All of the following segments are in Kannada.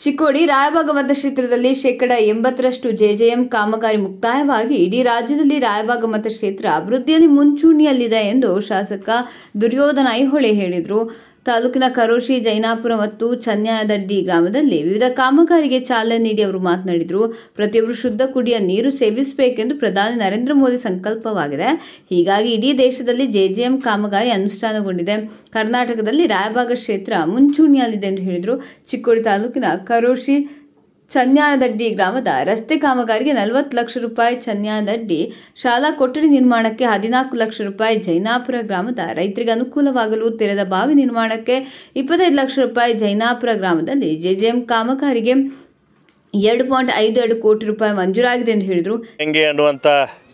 ಚಿಕ್ಕೋಡಿ ರಾಯಬಾಗ ಮತಕ್ಷೇತ್ರದಲ್ಲಿ ಶೇಕಡ ಎಂಬತ್ತರಷ್ಟು ಜೆಜೆಎಂ ಕಾಮಗಾರಿ ಮುಕ್ತಾಯವಾಗಿ ಇಡೀ ರಾಜ್ಯದಲ್ಲಿ ರಾಯಬಾಗ ಮತಕ್ಷೇತ್ರ ಅಭಿವೃದ್ಧಿಯಲ್ಲಿ ಮುಂಚೂಣಿಯಲ್ಲಿದೆ ಎಂದು ಶಾಸಕ ದುರ್ಯೋಧನ ಐಹೊಳೆ ಹೇಳಿದರು ತಾಲೂಕಿನ ಕರೋಶಿ ಜೈನಾಪುರ ಮತ್ತು ಚನ್ಯಾನದಡ್ಡಿ ಗ್ರಾಮದಲ್ಲಿ ವಿವಿಧ ಕಾಮಗಾರಿಗೆ ಚಾಲನೆ ನೀಡಿ ಅವರು ಮಾತನಾಡಿದರು ಪ್ರತಿಯೊಬ್ಬರು ಶುದ್ಧ ಕುಡಿಯ ನೀರು ಸೇವಿಸಬೇಕೆಂದು ಪ್ರಧಾನಿ ನರೇಂದ್ರ ಮೋದಿ ಸಂಕಲ್ಪವಾಗಿದೆ ಹೀಗಾಗಿ ಇಡೀ ದೇಶದಲ್ಲಿ ಜೆಜೆಎಂ ಕಾಮಗಾರಿ ಅನುಷ್ಠಾನಗೊಂಡಿದೆ ಕರ್ನಾಟಕದಲ್ಲಿ ರಾಯಬಾಗ ಕ್ಷೇತ್ರ ಮುಂಚೂಣಿಯಲ್ಲಿದೆ ಎಂದು ಹೇಳಿದರು ಚಿಕ್ಕೋಡಿ ತಾಲೂಕಿನ ಕರೋಶಿ ಚನ್ಯಾನದಡ್ಡಿ ಗ್ರಾಮದ ರಸ್ತೆ ಕಾಮಗಾರಿಗೆ ನಲವತ್ತು ಲಕ್ಷ ರೂಪಾಯಿ ಚನ್ಯಾನದಡ್ಡಿ ಶಾಲಾ ಕೊಠಡಿ ನಿರ್ಮಾಣಕ್ಕೆ ಹದಿನಾಲ್ಕು ಲಕ್ಷ ರೂಪಾಯಿ ಜೈನಾಪುರ ಗ್ರಾಮದ ರೈತರಿಗೆ ಅನುಕೂಲವಾಗಲು ತೆರೆದ ಬಾವಿ ನಿರ್ಮಾಣಕ್ಕೆ ಇಪ್ಪತ್ತೈದು ಲಕ್ಷ ರೂಪಾಯಿ ಜೈನಾಪುರ ಗ್ರಾಮದಲ್ಲಿ ಜೆಜೆಎಂ ಕಾಮಗಾರಿಗೆ ಎರಡು ಪಾಯಿಂಟ್ ಐದು ಎರಡು ಕೋಟಿ ರೂಪಾಯಿ ಮಂಜೂರಾಗಿದೆ ಎಂದು ಹೇಳಿದರು ಹೆಂಗೆ ಅನ್ನುವಂಥ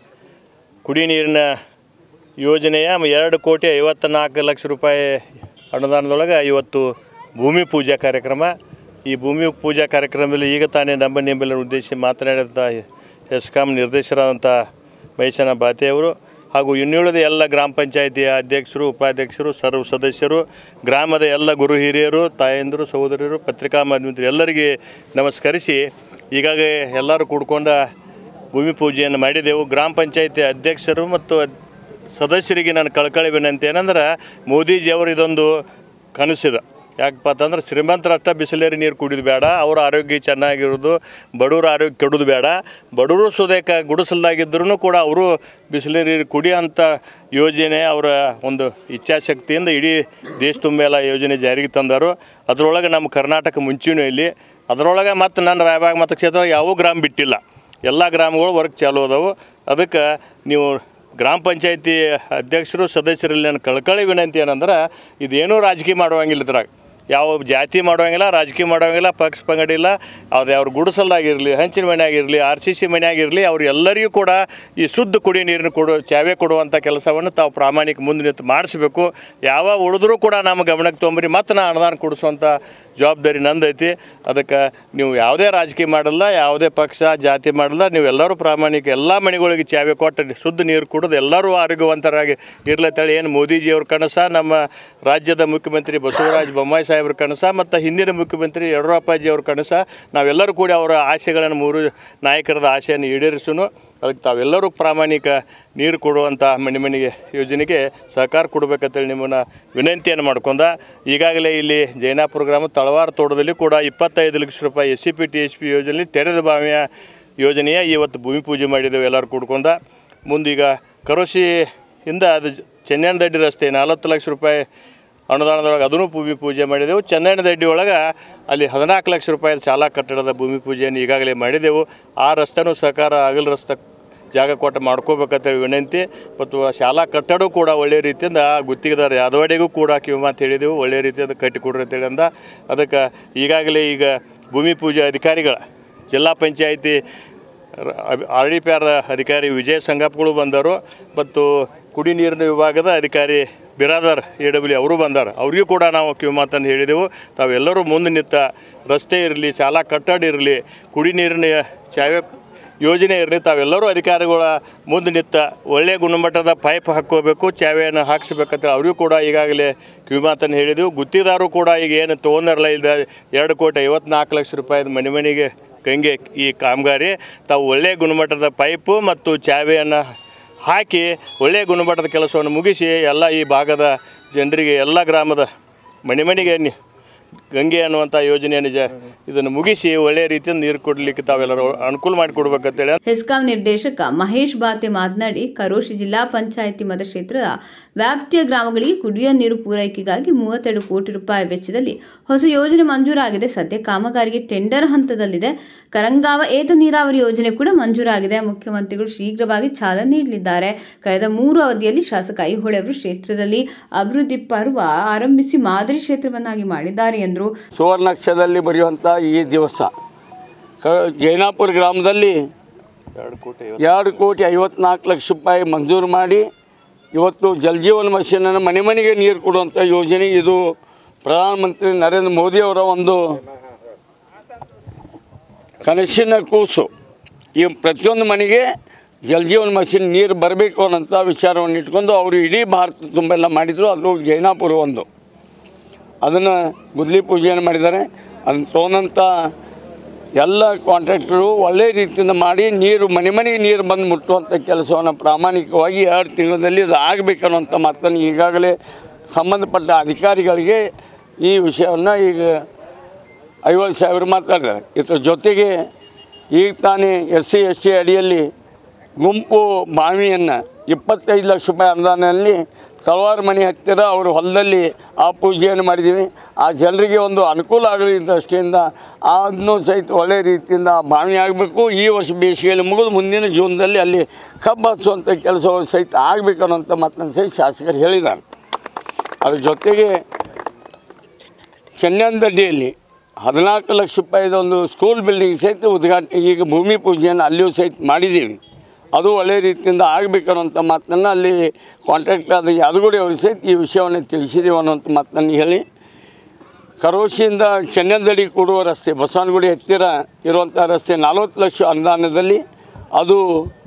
ಕುಡಿ ನೀರಿನ ಯೋಜನೆಯ ಎರಡು ಕೋಟಿ ಐವತ್ತ ನಾಲ್ಕು ಲಕ್ಷ ರೂಪಾಯಿ ಅನುದಾನದೊಳಗೆ ಇವತ್ತು ಭೂಮಿ ಪೂಜಾ ಕಾರ್ಯಕ್ರಮ ಈ ಭೂಮಿ ಪೂಜಾ ಕಾರ್ಯಕ್ರಮದಲ್ಲಿ ಈಗ ತಾನೇ ನಮ್ಮ ನಿಂಬೆಲ್ಲ ಉದ್ದೇಶಿಸಿ ಮಾತನಾಡಿದ ಎಸ್ಕಾಂ ನಿರ್ದೇಶಕರಾದಂಥ ಮಹೇಶನ ಬಾತೆ ಅವರು ಹಾಗೂ ಇನ್ನುಳಿದ ಎಲ್ಲ ಗ್ರಾಮ ಪಂಚಾಯಿತಿಯ ಅಧ್ಯಕ್ಷರು ಉಪಾಧ್ಯಕ್ಷರು ಸರ್ವ ಸದಸ್ಯರು ಗ್ರಾಮದ ಎಲ್ಲ ಗುರು ಹಿರಿಯರು ತಾಯಂದಿರು ಸಹೋದರರು ಪತ್ರಿಕಾ ಮಾಧ್ಯಮರು ಎಲ್ಲರಿಗೆ ನಮಸ್ಕರಿಸಿ ಈಗಾಗಲೇ ಎಲ್ಲರೂ ಕೂಡ್ಕೊಂಡ ಭೂಮಿ ಪೂಜೆಯನ್ನು ಮಾಡಿದೆವು ಗ್ರಾಮ ಪಂಚಾಯಿತಿ ಅಧ್ಯಕ್ಷರು ಮತ್ತು ಅದ್- ಸದಸ್ಯರಿಗೆ ನಾನು ಕಳ್ಕಳಿ ವಿನಂತಿ ಏನಂದ್ರೆ ಮೋದಿಜಿಯವರು ಇದೊಂದು ಕನಸಿದೆ ಯಾಕಪ್ಪ ಅಂತಂದ್ರೆ ಶ್ರೀಮಂತರಷ್ಟ ಬಿಸಿಲೇರಿ ನೀರು ಕುಡಿಯೋದು ಬೇಡ ಅವ್ರ ಆರೋಗ್ಯ ಚೆನ್ನಾಗಿರೋದು ಬಡವ್ರ ಆರೋಗ್ಯ ಕೆಡೋದು ಬೇಡ ಬಡವರು ಸುದೇಕ ಗುಡಿಸಲ್ದಾಗಿದ್ರೂ ಕೂಡ ಅವರು ಬಿಸಿಲೇರಿ ನೀರು ಕುಡಿಯೋಂಥ ಯೋಜನೆ ಅವರ ಒಂದು ಇಚ್ಛಾಶಕ್ತಿಯಿಂದ ಇಡೀ ದೇಶ ತುಂಬೆಲ್ಲ ಯೋಜನೆ ಜಾರಿಗೆ ತಂದರು ಅದರೊಳಗೆ ನಮ್ಮ ಕರ್ನಾಟಕ ಮುಂಚೂಣಿಯಲ್ಲಿ ಅದರೊಳಗೆ ಮತ್ತು ನನ್ನ ರಾಯಬಾಗ ಮತಕ್ಷೇತ್ರ ಯಾವ ಗ್ರಾಮ ಬಿಟ್ಟಿಲ್ಲ ಎಲ್ಲ ಗ್ರಾಮಗಳು ವರ್ಕ್ ಚಾಲು ಅದಾವು ಅದಕ್ಕೆ ನೀವು ಗ್ರಾಮ ಪಂಚಾಯತಿ ಅಧ್ಯಕ್ಷರು ಸದಸ್ಯರಲ್ಲಿ ನನ್ನ ಕಳ್ಕಳಿ ವಿನಂತಿ ಏನಂದ್ರೆ ಇದೇನೂ ರಾಜಕೀಯ ಮಾಡುವಂಗಿಲ್ಲ ಇದ್ರಾಗ ಯಾವ ಜಾತಿ ಮಾಡುವಂಗಿಲ್ಲ ರಾಜಕೀಯ ಮಾಡುವಂಗಿಲ್ಲ ಪಕ್ಷ ಪಂಗಡಿಲ್ಲ ಅದು ಅವ್ರ ಗುಡಿಸಲ್ದಾಗಿರಲಿ ಹಂಚಿನ ಮನೆಯಾಗಿರಲಿ ಆರ್ ಸಿ ಸಿ ಮನೆಯಾಗಿರಲಿ ಅವ್ರು ಎಲ್ಲರಿಗೂ ಕೂಡ ಈ ಶುದ್ಧ ಕುಡಿ ನೀರನ್ನು ಕೊಡು ಚಾವೆ ಕೊಡುವಂಥ ಕೆಲಸವನ್ನು ತಾವು ಪ್ರಾಮಾಣಿಕ ಮುಂದೆ ನಿಂತು ಮಾಡಿಸ್ಬೇಕು ಯಾವ ಉಳಿದ್ರೂ ಕೂಡ ನಮ್ಮ ಗಮನಕ್ಕೆ ತೊಗೊಂಬರಿ ಮತ್ತು ನಾ ಅನುದಾನ ಕೊಡಿಸುವಂಥ ಜವಾಬ್ದಾರಿ ನಂದೈತಿ ಅದಕ್ಕೆ ನೀವು ಯಾವುದೇ ರಾಜಕೀಯ ಮಾಡಲ್ಲ ಯಾವುದೇ ಪಕ್ಷ ಜಾತಿ ಮಾಡಲ್ಲ ನೀವೆಲ್ಲರೂ ಪ್ರಾಮಾಣಿಕ ಎಲ್ಲ ಮನೆಗಳಿಗೆ ಚಾವೆ ಕೊಟ್ಟು ಶುದ್ಧ ನೀರು ಕುಡಿದು ಎಲ್ಲರೂ ಆರೋಗ್ಯವಂತರಾಗಿ ಇರ್ಲತ್ತೇಳಿ ಏನು ಮೋದಿಜಿಯವ್ರ ಕನಸ ನಮ್ಮ ರಾಜ್ಯದ ಮುಖ್ಯಮಂತ್ರಿ ಬಸವರಾಜ ಬೊಮ್ಮಾಯಿ ಸಾಹೇಬ್ರ ಕನಸ ಮತ್ತು ಹಿಂದಿನ ಮುಖ್ಯಮಂತ್ರಿ ಯಡಿಯೂರಪ್ಪಾಜಿಯವ್ರ ಕನಸ ನಾವೆಲ್ಲರೂ ಕೂಡ ಅವರ ಆಸೆಗಳನ್ನು ಮೂರು ನಾಯಕರದ ಆಸೆಯನ್ನು ಈಡೇರಿಸೋನು ಅದಕ್ಕೆ ತಾವೆಲ್ಲರೂ ಪ್ರಾಮಾಣಿಕ ನೀರು ಕೊಡುವಂಥ ಮನೆ ಮನೆಗೆ ಯೋಜನೆಗೆ ಸಹಕಾರ ಕೊಡಬೇಕಂತೇಳಿ ನಿಮ್ಮನ್ನು ವಿನಂತಿಯನ್ನು ಮಾಡ್ಕೊಂಡ ಈಗಾಗಲೇ ಇಲ್ಲಿ ಜೈನಾಪುರ ಗ್ರಾಮ ತಳವಾರ ತೋಟದಲ್ಲಿ ಕೂಡ ಇಪ್ಪತ್ತೈದು ಲಕ್ಷ ರೂಪಾಯಿ S C P T H P ಯೋಜನೆ ತೆರೆದ ಬಾವಿಯ ಯೋಜನೆಯ ಇವತ್ತು ಭೂಮಿ ಪೂಜೆ ಮಾಡಿದ್ದೇವೆ ಎಲ್ಲರೂ ಕೂಡ್ಕೊಂಡ ಮುಂದೀಗ ಕರೋಶಿಯಿಂದ ಅದು ಚೆನ್ನೈನದಡ್ಡಿ ರಸ್ತೆ ನಲವತ್ತು ಲಕ್ಷ ರೂಪಾಯಿ ಅನುದಾನದೊಳಗೆ ಅದನ್ನು ಭೂಮಿ ಪೂಜೆ ಮಾಡಿದೆವು ಚೆನ್ನೈನದಡ್ಡಿ ಒಳಗೆ ಅಲ್ಲಿ ಹದಿನಾಲ್ಕು ಲಕ್ಷ ರೂಪಾಯಿ ಶಾಲಾ ಕಟ್ಟಡದ ಭೂಮಿ ಪೂಜೆಯನ್ನು ಈಗಾಗಲೇ ಮಾಡಿದೆವು ಆ ರಸ್ತೆನೂ ಸಹಕಾರ ಅಗಲ ರಸ್ತೆ ಜಾಗ ಕೊಟ್ಟು ಮಾಡ್ಕೋಬೇಕಂತೇಳಿ ವಿನಂತಿ ಮತ್ತು ಆ ಶಾಲಾ ಕಟ್ಟಡ ಕೂಡ ಒಳ್ಳೆಯ ರೀತಿಯಿಂದ ಗುತ್ತಿಗೆದಾರ ಯಾದವಾಡಿಗೂ ಕೂಡ ಕಿವಿಮಾತು ಹೇಳಿದೆವು ಒಳ್ಳೆಯ ರೀತಿಯಿಂದ ಕಟ್ಟಿಕೊಡ್ರಿ ಅಂತೇಳಿ ಅಂದ ಅದಕ್ಕೆ ಈಗಾಗಲೇ ಈಗ ಭೂಮಿ ಪೂಜೆ ಅಧಿಕಾರಿಗಳ ಜಿಲ್ಲಾ panchayat R D P R ಅಧಿಕಾರಿ ವಿಜಯ ಸಂಗಪ್ಪಗಳು ಬಂದರು ಮತ್ತು ಕುಡಿ ನೀರಿನ ವಿಭಾಗದ ಅಧಿಕಾರಿ ಬಿರಾದರ್ ಎ ಡಬ್ಲ್ಯೂ ಅವರು ಬಂದಾರ ಅವರಿಗೂ ಕೂಡ ನಾವು ಕಿವಿ ಮಾತನ್ನು ಹೇಳಿದೆವು ತಾವೆಲ್ಲರೂ ಮುಂದೆ ನಿಂತ ರಸ್ತೆ ಇರಲಿ ಶಾಲಾ ಕಟ್ಟಡ ಇರಲಿ ಕುಡಿ ನೀರಿನ ಚಾವೆ ಯೋಜನೆ ಇರಲಿ ತಾವೆಲ್ಲರೂ ಅಧಿಕಾರಿಗಳ ಮುಂದೆ ನಿಂತ ಒಳ್ಳೆಯ ಗುಣಮಟ್ಟದ ಪೈಪ್ ಹಾಕ್ಕೋಬೇಕು ಚಾವೆಯನ್ನು ಹಾಕ್ಸ್ಬೇಕಂತ ಅವರಿಗೂ ಕೂಡ ಈಗಾಗಲೇ ಕಿವಿ ಮಾತನ್ನು ಹೇಳಿದೆವು ಗುತ್ತಿದಾರರು ಕೂಡ ಈಗ ಏನು ತೊಗೊಂಡಾರಲ್ಲ ಇಲ್ಲ ಎರಡು ಕೋಟಿ ಐವತ್ನಾಲ್ಕು ಲಕ್ಷ ರೂಪಾಯಿದ ಮನೆ ಮನೆಗೆ ಗಂಗೆ ಈ ಕಾಮಗಾರಿ ತಾವು ಒಳ್ಳೆಯ ಗುಣಮಟ್ಟದ ಪೈಪು ಮತ್ತು ಚಾವೆಯನ್ನು ಹಾಕಿ ಒಳ್ಳೆಯ ಗುಣಮಟ್ಟದ ಕೆಲಸವನ್ನು ಮುಗಿಸಿ ಎಲ್ಲ ಈ ಭಾಗದ ಜನರಿಗೆ ಎಲ್ಲ ಗ್ರಾಮದ ಮನೆ ಮನೆಗೆ ನಿ- ಗಂಗೆ ಅನ್ನುವಂಥ ಯೋಜನೆಯನ್ನು ಜ ಇದನ್ನು ಮುಗಿಸಿ ಒಳ್ಳೆಯ ರೀತಿಯಿಂದ ನೀರು ಕೊಡಲಿಕ್ಕೆ ತಾವೆಲ್ಲರೂ ಅನುಕೂಲ ಮಾಡಿಕೊಡ್ಬೇಕಂತೇಳಿ ಹೆಸ್ಕಾಂ ನಿರ್ದೇಶಕ ಮಹೇಶ್ ಬಾತೆ ಮಾತನಾಡಿ ಕರೋಶಿ ಜಿಲ್ಲಾ ಪಂಚಾಯಿತಿ ಮತಕ್ಷೇತ್ರದ ವ್ಯಾಪ್ತಿಯ ಗ್ರಾಮಗಳಿಗೆ ಕುಡಿಯುವ ನೀರು ಪೂರೈಕೆಗಾಗಿ ಮೂವತ್ತೆರಡು ಕೋಟಿ ರೂಪಾಯಿ ವೆಚ್ಚದಲ್ಲಿ ಹೊಸ ಯೋಜನೆ ಮಂಜೂರಾಗಿದೆ ಸದ್ಯ ಕಾಮಗಾರಿಗೆ ಟೆಂಡರ್ ಹಂತದಲ್ಲಿದೆ ಕರಂಗಾವ ಏತ ನೀರಾವರಿ ಯೋಜನೆ ಕೂಡ ಮಂಜೂರಾಗಿದೆ ಮುಖ್ಯಮಂತ್ರಿಗಳು ಶೀಘ್ರವಾಗಿ ಚಾಲನೆ ನೀಡಲಿದ್ದಾರೆ ಕಳೆದ ಮೂರು ಅವಧಿಯಲ್ಲಿ ಶಾಸಕ ಐಹೊಳೆ ಅವರು ಕ್ಷೇತ್ರದಲ್ಲಿ ಅಭಿವೃದ್ಧಿ ಪರ್ವ ಆರಂಭಿಸಿ ಮಾದರಿ ಕ್ಷೇತ್ರವನ್ನಾಗಿ ಮಾಡಿದ್ದಾರೆ ಎಂದರು ಸುವರ್ಣಾಕ್ಷರದಲ್ಲಿ ಬರೆಯುವಂಥ ಈ ದಿವಸ ಕ ಜೈನಾಪುರ ಗ್ರಾಮದಲ್ಲಿ ಎರಡು ಕೋಟಿ ಎರಡು ಕೋಟಿ ಐವತ್ನಾಲ್ಕು ಲಕ್ಷ ರೂಪಾಯಿ ಮಂಜೂರು ಮಾಡಿ ಇವತ್ತು ಜಲಜೀವನ ಮಿಷನನ್ನು ಮನೆ ಮನೆಗೆ ನೀರು ಕೊಡುವಂಥ ಯೋಜನೆ ಇದು ಪ್ರಧಾನಮಂತ್ರಿ ನರೇಂದ್ರ ಮೋದಿಯವರ ಒಂದು ಕನಸಿನ ಕೂಸು ಈ ಪ್ರತಿಯೊಂದು ಮನೆಗೆ ಜಲಜೀವನ ಮಿಷನ್ ನೀರು ಬರಬೇಕು ಅನ್ನೋಂಥ ವಿಚಾರವನ್ನು ಇಟ್ಕೊಂಡು ಅವರು ಇಡೀ ಭಾರತ ತುಂಬೆಲ್ಲ ಮಾಡಿದರು ಅದು ಜೈನಾಪುರ ಒಂದು ಅದನ್ನು ಗುದ್ಲಿ ಪೂಜೆಯನ್ನು ಮಾಡಿದ್ದಾರೆ ಅದನ್ನ ತೊಗೊಂಡಂಥ ಎಲ್ಲ ಕಾಂಟ್ರಾಕ್ಟರು ಒಳ್ಳೆ ರೀತಿಯಿಂದ ಮಾಡಿ ನೀರು ಮನೆ ಮನೆಗೆ ನೀರು ಬಂದು ಮುಟ್ಟುವಂಥ ಕೆಲಸವನ್ನು ಪ್ರಾಮಾಣಿಕವಾಗಿ ಎರಡು ತಿಂಗಳಲ್ಲಿ ಅದು ಆಗಬೇಕನ್ನುವಂಥ ಮಾತನ್ನು ಈಗಾಗಲೇ ಸಂಬಂಧಪಟ್ಟ ಅಧಿಕಾರಿಗಳಿಗೆ ಈ ವಿಷಯವನ್ನು ಈಗ ಐವತ್ತು ಸಾವಿರ ಮಾತಾಡಿದ್ದಾರೆ ಇದ್ರ ಜೊತೆಗೆ ಈಗ ತಾನೇ ಎಸ್ ಸಿ ಎಸ್ ಟಿ ಅಡಿಯಲ್ಲಿ ಗುಂಪು ಬಾವಿಯನ್ನು ಇಪ್ಪತ್ತೈದು ಲಕ್ಷ ರೂಪಾಯಿ ಅನುದಾನದಲ್ಲಿ ತಲವಾರು ಮನೆ ಹತ್ತಿರ ಅವರು ಹೊಲದಲ್ಲಿ ಆ ಪೂಜೆಯನ್ನು ಮಾಡಿದ್ದೀವಿ ಆ ಜನರಿಗೆ ಒಂದು ಅನುಕೂಲ ಆಗಲಿ ದೃಷ್ಟಿಯಿಂದ ಅದನ್ನು ಸಹಿತ ಒಳ್ಳೆಯ ರೀತಿಯಿಂದ ಆ ಬಾವಿ ಆಗಬೇಕು ಈ ವರ್ಷ ಬೇಸಿಗೆಯಲ್ಲಿ ಮುಗಿದು ಮುಂದಿನ ಜೂನ್ದಲ್ಲಿ ಅಲ್ಲಿ ಕಬ್ಬು ಹಚ್ಚುವಂಥ ಕೆಲಸವನ್ನು ಸಹಿತ ಆಗಬೇಕು ಅನ್ನೋಂಥ ಮಾತನ್ನು ಸಹಿತ ಶಾಸಕರು ಹೇಳಿದ್ದಾರೆ ಅದ್ರ ಜೊತೆಗೆ ಚೆನ್ನಂದಡ್ಡಿಯಲ್ಲಿ ಹದಿನಾಲ್ಕು ಲಕ್ಷ ರೂಪಾಯಿದ ಒಂದು ಸ್ಕೂಲ್ ಬಿಲ್ಡಿಂಗ್ ಸಹಿತ ಉದ್ಘಾಟನೆ ಈಗ ಭೂಮಿ ಪೂಜೆಯನ್ನು ಅಲ್ಲಿಯೂ ಸಹಿತ ಮಾಡಿದ್ದೀವಿ ಅದು ಒಳ್ಳೆಯ ರೀತಿಯಿಂದ ಆಗಬೇಕನ್ನುವಂಥ ಮಾತನ್ನು ಅಲ್ಲಿ ಕಾಂಟ್ರಾಕ್ಟ್ ಆದ ಯಾದಗುಡಿ ಅವರು ಸಹಿತ ಈ ವಿಷಯವನ್ನು ತಿಳಿಸಿದ್ದೀವಿ ಅನ್ನುವಂಥ ಮಾತನ್ನು ಹೇಳಿ ಕರೋಶಿಯಿಂದ ಚೆನ್ನಂದಡಿ ಕೂಡುವ ರಸ್ತೆ ಬಸವನಗುಡಿ ಹತ್ತಿರ ಇರುವಂಥ ರಸ್ತೆ ನಲವತ್ತು ಲಕ್ಷ ಅನುದಾನದಲ್ಲಿ ಅದು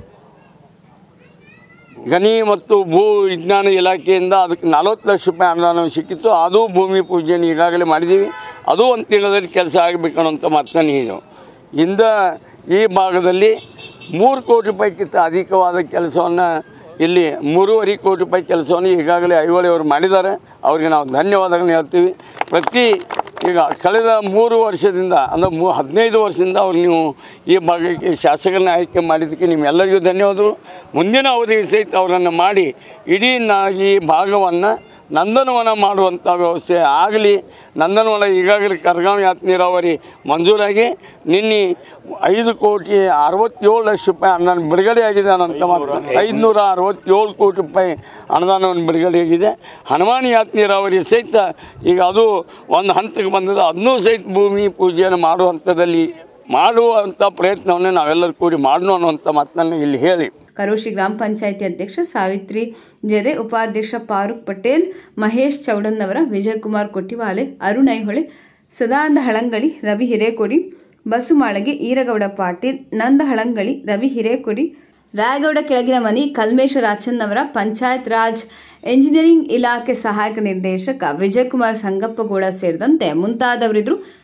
ಗಣಿ ಮತ್ತು ಭೂ ವಿಜ್ಞಾನ ಇಲಾಖೆಯಿಂದ ಅದಕ್ಕೆ ನಲವತ್ತು ಲಕ್ಷ ರೂಪಾಯಿ ಅನುದಾನ ಸಿಕ್ಕಿತ್ತು ಅದು ಭೂಮಿ ಪೂಜೆಯನ್ನು ಈಗಾಗಲೇ ಮಾಡಿದ್ದೀವಿ ಅದು ಒಂದು ತಿಂಗಳಲ್ಲಿ ಕೆಲಸ ಆಗಬೇಕು ಅನ್ನೋಂಥ ಮಾತನ್ನು ಹೇಳಿದೆವು ಇಂದ ಈ ಭಾಗದಲ್ಲಿ ಮೂರು ಕೋಟಿ ರೂಪಾಯಿಗಿಂತ ಅಧಿಕವಾದ ಕೆಲಸವನ್ನು ಇಲ್ಲಿ ಮೂರುವರೆ ಕೋಟಿ ರೂಪಾಯಿ ಕೆಲಸವನ್ನು ಈಗಾಗಲೇ ಐಹೊಳೆ ಅವರು ಮಾಡಿದ್ದಾರೆ ಅವರಿಗೆ ನಾವು ಧನ್ಯವಾದಗಳನ್ನ ಹೇಳ್ತೀವಿ ಪ್ರತಿ ಈಗ ಕಳೆದ ಮೂರು ವರ್ಷದಿಂದ ಅಂದರೆ ಮೂ ಹದಿನೈದು ವರ್ಷದಿಂದ ಅವ್ರು ನೀವು ಈ ಭಾಗಕ್ಕೆ ಶಾಸಕರನ್ನ ಆಯ್ಕೆ ಮಾಡಿದ್ದಕ್ಕೆ ನಿಮ್ಮೆಲ್ಲರಿಗೂ ಧನ್ಯವಾದಗಳು ಮುಂದಿನ ಅವಧಿಗೆ ಸಹಿತ ಅವರನ್ನು ಮಾಡಿ ಇಡೀ ನಾ ಈ ಭಾಗವನ್ನು ನಂದನವನ ಮಾಡುವಂಥ ವ್ಯವಸ್ಥೆ ಆಗಲಿ ನಂದನವನ ಈಗಾಗಲೇ ಕರ್ಗಾಂವ್ ಯಾತ್ ನೀರಾವರಿ ಮಂಜೂರಾಗಿ ನಿನ್ನೆ ಐದು ಕೋಟಿ ಅರವತ್ತೇಳು ಲಕ್ಷ ರೂಪಾಯಿ ಅನುದಾನ ಬಿಡುಗಡೆ ಆಗಿದೆ ಅನ್ನೋಂಥ ಮಾತು ಐದುನೂರ ಅರವತ್ತೇಳು ಕೋಟಿ ರೂಪಾಯಿ ಅನುದಾನವನ್ನು ಬಿಡುಗಡೆ ಆಗಿದೆ ಹನುಮಾನ್ ಯಾತ್ ನೀರಾವರಿ ಸಹಿತ ಈಗ ಅದು ಒಂದು ಹಂತಕ್ಕೆ ಬಂದಿದೆ ಅದನ್ನೂ ಸಹಿತ ಭೂಮಿ ಪೂಜೆಯನ್ನು ಮಾಡುವ ಹಂತದಲ್ಲಿ ಮಾಡುವಂಥ ಪ್ರಯತ್ನವನ್ನು ನಾವೆಲ್ಲರೂ ಕೂಡಿ ಮಾಡೋಣ ಅನ್ನುವಂಥ ಮಾತನ್ನು ಇಲ್ಲಿ ಹೇಳಿ ಕರೋಶಿ ಗ್ರಾಮ ಪಂಚಾಯಿತಿ ಅಧ್ಯಕ್ಷ ಸಾವಿತ್ರಿ ಜೆದೆ ಉಪಾಧ್ಯಕ್ಷ ಫಾರೂಕ್ ಪಟೇಲ್ ಮಹೇಶ್ ಚೌಡನ್ನವರ ವಿಜಯಕುಮಾರ್ ಕೊಟ್ಟಿವಾಲೆ ಅರುಣ್ ಐಹೊಳೆ ಸದಾನಂದ ಹಳಂಗಳಿ ರವಿ ಹಿರೇಕೊಡಿ ಬಸುಮಾಳಗೆ ಈರಗೌಡ ಪಾಟೀಲ್ ನಂದ ಹಳಂಗಳಿ ರವಿ ಹಿರೇಕೊಡಿ ರಾಯಗೌಡ ಕೆಳಗಿನ ಮನಿ ಕಲ್ಮೇಶ ರಾಚನ್ನವರ ಪಂಚಾಯತ್ ರಾಜ್ ಎಂಜಿನಿಯರಿಂಗ್ ಇಲಾಖೆ ಸಹಾಯಕ ನಿರ್ದೇಶಕ ವಿಜಯಕುಮಾರ್ ಸಂಗಪ್ಪಗೌಡ ಸೇರಿದಂತೆ ಮುಂತಾದವರಿದ್ರು